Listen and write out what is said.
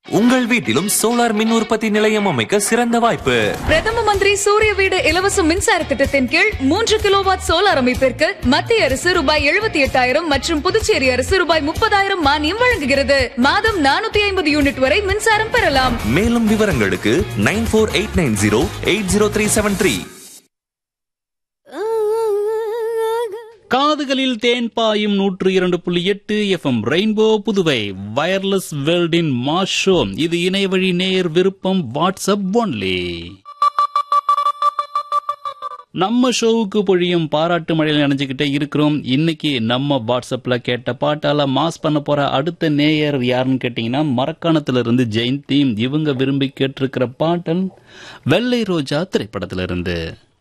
உங்கள் வீட்டிலும் சோலார் மின் உற்பத்தி நிலையம் அமைக்க சிறந்த வாய்ப்பு பிரதம மந்திரி சூரிய வீடு இலவச மின்சார திட்டத்தின் கீழ் மூன்று கிலோவாட் சோலார் அமைப்பிற்கு மத்திய அரசு ரூபாய் எழுபத்தி எட்டாயிரம் மற்றும் புதுச்சேரி அரசு ரூபாய் முப்பதாயிரம் மானியம் வழங்குகிறது மாதம் நானூத்தி ஐம்பது யூனிட் வரை மின்சாரம் பெறலாம் மேலும் விவரங்களுக்கு nine four eight nine zero eight zero three seven three காதுகளில் தேன் பாயும் நூற்று இரண்டு புள்ளி எட்டு எஃப்எம் ரெயின்போ புதுவை வயர்லெஸ் வேர்ல்டின் மாஸ் ஷோ இது இணையவழி நேயர் விருப்பம் வாட்ஸ்அப் ஒன்லி நம்ம ஷோவுக்கு பொழியும் பாராட்டு மழையில் நினைஞ்சுக்கிட்டே இருக்கிறோம் இன்னைக்கு நம்ம வாட்ஸ்அப்ல கேட்ட பாட்டால மாஸ் பண்ண போற அடுத்த நேயர் யாருன்னு கேட்டீங்கன்னா மரக்காணத்துல இருந்து ஜெயந்தி இவங்க விரும்பி கேட்டிருக்கிற பாட்டல் வெள்ளை ரோஜா திரைப்படத்துல இருந்து